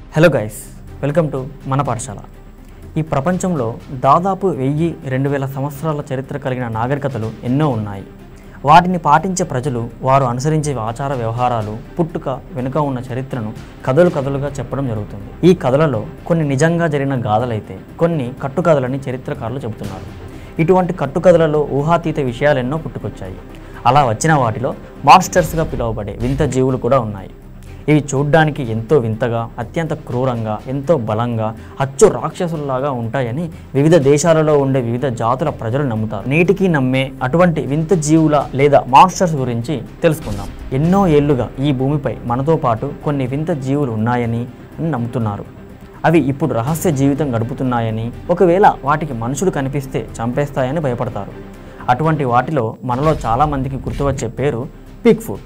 hello guys welcome to మన పాఠశాల ఈ ప్రపంచంలో దాదాపు వెయ్యి రెండు వేల సంవత్సరాల చరిత్ర కలిగిన నాగరికతలు ఎన్నో ఉన్నాయి వాటిని పాటించే ప్రజలు వారు అనుసరించే ఆచార వ్యవహారాలు పుట్టుక వెనుక ఉన్న చరిత్రను కథలు కథలుగా చెప్పడం జరుగుతుంది ఈ కథలలో కొన్ని నిజంగా జరిగిన గాథలైతే కొన్ని కట్టుకథలని చరిత్రకారులు చెబుతున్నారు ఇటువంటి కట్టుకథలలో ఊహాతీత విషయాలెన్నో పుట్టుకొచ్చాయి అలా వచ్చిన వాటిలో మాన్స్టర్స్గా పిలువబడే వింత జీవులు కూడా ఉన్నాయి ఇవి చూడ్డానికి ఎంతో వింతగా అత్యంత క్రూరంగా ఎంతో బలంగా అచ్చు రాక్షసుల్లాగా ఉంటాయని వివిధ దేశాలలో ఉండే వివిధ జాతుల ప్రజలు నమ్ముతారు నేటికి నమ్మే అటువంటి వింత జీవుల లేదా మాన్స్టర్స్ గురించి తెలుసుకుందాం ఎన్నో ఏళ్లుగా ఈ భూమిపై మనతో పాటు కొన్ని వింత జీవులు ఉన్నాయని అని నమ్ముతున్నారు అవి ఇప్పుడు రహస్య జీవితం గడుపుతున్నాయని ఒకవేళ వాటికి మనుషులు కనిపిస్తే చంపేస్తాయని భయపడతారు అటువంటి వాటిలో మనలో చాలామందికి గుర్తువచ్చే పేరు పిగ్ ఫుట్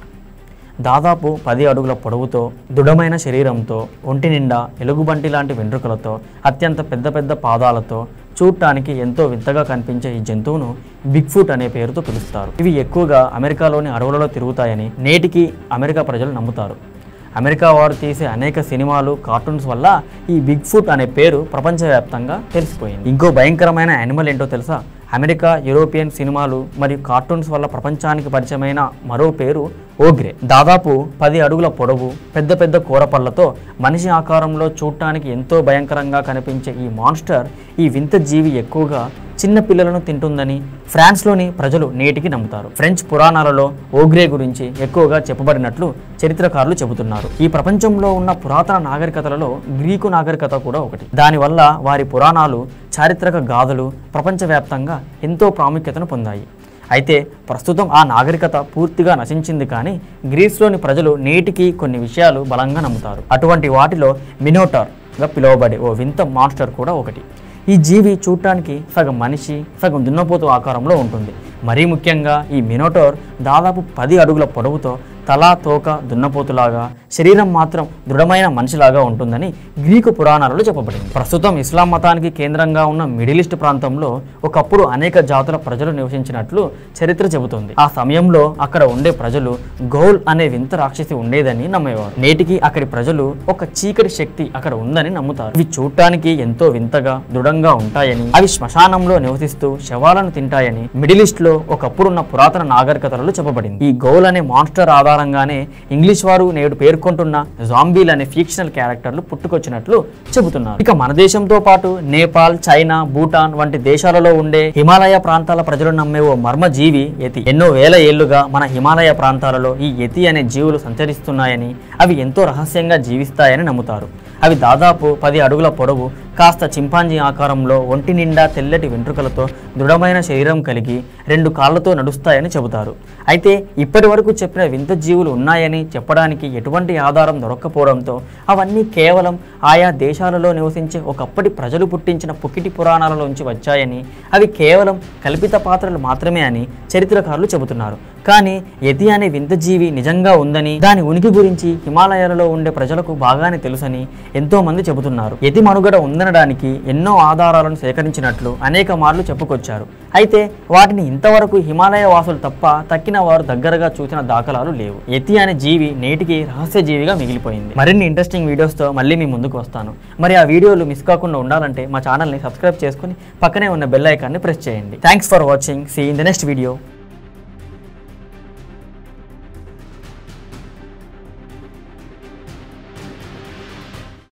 దాదాపు పది అడుగుల పొడవుతో దృఢమైన శరీరంతో ఒంటి నిండా ఎలుగుబంటి లాంటి వెంట్రుకలతో అత్యంత పెద్ద పెద్ద పాదాలతో చూడటానికి ఎంతో వింతగా కనిపించే ఈ జంతువును బిగ్ ఫుట్ అనే పేరుతో పిలుస్తారు ఇవి ఎక్కువగా అమెరికాలోని అడవులలో తిరుగుతాయని నేటికి అమెరికా ప్రజలు నమ్ముతారు అమెరికా వారు తీసే అనేక సినిమాలు కార్టూన్స్ వల్ల ఈ బిగ్ ఫుట్ అనే పేరు ప్రపంచవ్యాప్తంగా తెలిసిపోయింది ఇంకో భయంకరమైన యానిమల్ ఏంటో తెలుసా అమెరికా యూరోపియన్ సినిమాలు మరియు కార్టూన్స్ వల్ల ప్రపంచానికి పరిచయమైన మరో పేరు ఓగ్రే దాదాపు పది అడుగుల పొడవు పెద్ద పెద్ద కూరపళ్ళతో మనిషి ఆకారంలో చూడటానికి ఎంతో భయంకరంగా కనిపించే ఈ మాన్స్టర్ ఈ వింత జీవి ఎక్కువగా చిన్న పిల్లలను తింటుందని ఫ్రాన్స్లోని ప్రజలు నేటికి నమ్ముతారు ఫ్రెంచ్ పురాణాలలో ఓగ్రే గురించి ఎక్కువగా చెప్పబడినట్లు చరిత్రకారులు చెబుతున్నారు ఈ ప్రపంచంలో ఉన్న పురాతన నాగరికతలలో గ్రీకు నాగరికత కూడా ఒకటి దానివల్ల వారి పురాణాలు చారిత్రక గాథలు ప్రపంచవ్యాప్తంగా ఎంతో ప్రాముఖ్యతను పొందాయి అయితే ప్రస్తుతం ఆ నాగరికత పూర్తిగా నశించింది కానీ గ్రీస్లోని ప్రజలు నేటికి కొన్ని విషయాలు బలంగా నమ్ముతారు అటువంటి వాటిలో మినోటార్గా పిలువబడే ఓ వింత మాన్స్టర్ కూడా ఒకటి ఈ జీవి చూడటానికి సగం మనిషి సగం దున్నపోతు ఆకారంలో ఉంటుంది మరీ ముఖ్యంగా ఈ మినోటోర్ దాదాపు పది అడుగుల పొడవుతో తల తోక దున్నపోతులాగా శరీరం మాత్రం దృఢమైన మనిషిలాగా ఉంటుందని గ్రీకు పురాణాలలో చెప్పబడింది ప్రస్తుతం ఇస్లాం మతానికి కేంద్రంగా ఉన్న మిడిల్ ఈస్ట్ ప్రాంతంలో ఒకప్పుడు అనేక జాతుల ప్రజలు నివసించినట్లు చరిత్ర చెబుతుంది ఆ సమయంలో అక్కడ ఉండే ప్రజలు గౌల్ అనే వింత రాక్షసి ఉండేదని నమ్మేవారు నేటికి అక్కడి ప్రజలు ఒక చీకటి శక్తి అక్కడ ఉందని నమ్ముతారు ఇవి చూడటానికి ఎంతో వింతగా దృఢంగా ఉంటాయని అవి శ్మశానంలో నివసిస్తూ శవాలను తింటాయని మిడిల్ ఈస్ట్ లో ఒకప్పుడున్న పురాతన నాగరికతలలో చెప్పబడింది ఈ గౌల్ అనే మాన్స్టర్ ఆధారంగానే ఇంగ్లీష్ వారు నేడు పేర్కొంటున్న జాంబీల్ అనే ఫిక్షనల్ క్యారెక్టర్లు పుట్టుకొచ్చినట్లు చెబుతున్నారు ఇక మన దేశంతో పాటు నేపాల్ చైనా భూటాన్ వంటి దేశాలలో ఉండే హిమాలయ ప్రాంతాల ప్రజలు నమ్మే ఓ మర్మ జీవి యతి ఎన్నో వేల ఏళ్లుగా మన హిమాలయ ప్రాంతాలలో ఈ యతి అనే జీవులు సంచరిస్తున్నాయని అవి ఎంతో రహస్యంగా జీవిస్తాయని నమ్ముతారు అవి దాదాపు పది అడుగుల పొడవు కాస్త చింపాంజీ ఆకారంలో ఒంటి నిండా తెల్లటి వెంట్రుకలతో దృఢమైన శరీరం కలిగి రెండు కాళ్ళతో నడుస్తాయని చెబుతారు అయితే ఇప్పటి వరకు చెప్పిన వింత జీవులు ఉన్నాయని చెప్పడానికి ఎటువంటి ఆధారం దొరక్కపోవడంతో అవన్నీ కేవలం ఆయా దేశాలలో నివసించే ఒకప్పటి ప్రజలు పుట్టించిన పుకిటి పురాణాలలోంచి వచ్చాయని అవి కేవలం కల్పిత పాత్రలు మాత్రమే అని చరిత్రకారులు చెబుతున్నారు కానీ యతి అనే వింత జీవి నిజంగా ఉందని దాని ఉనికి గురించి హిమాలయాలలో ఉండే ప్రజలకు బాగానే తెలుసని ఎంతో మంది చెబుతున్నారు యతి మనుగడ ఉందనడానికి ఎన్నో ఆధారాలను సేకరించినట్లు అనేక మార్లు చెప్పుకొచ్చారు అయితే వాటిని ఇంతవరకు హిమాలయ వాసులు తప్ప తక్కిన వారు దగ్గరగా చూసిన దాఖలాలు లేవు యతి అనే జీవి నేటికి రహస్య జీవిగా మిగిలిపోయింది మరిన్ని ఇంట్రెస్టింగ్ వీడియోస్తో మళ్ళీ మీ ముందుకు వస్తాను మరి ఆ వీడియోలు మిస్ కాకుండా ఉండాలంటే మా ఛానల్ని సబ్స్క్రైబ్ చేసుకుని పక్కనే ఉన్న బెల్ ఐకాన్ని ప్రెస్ చేయండి thanks for watching see in the next video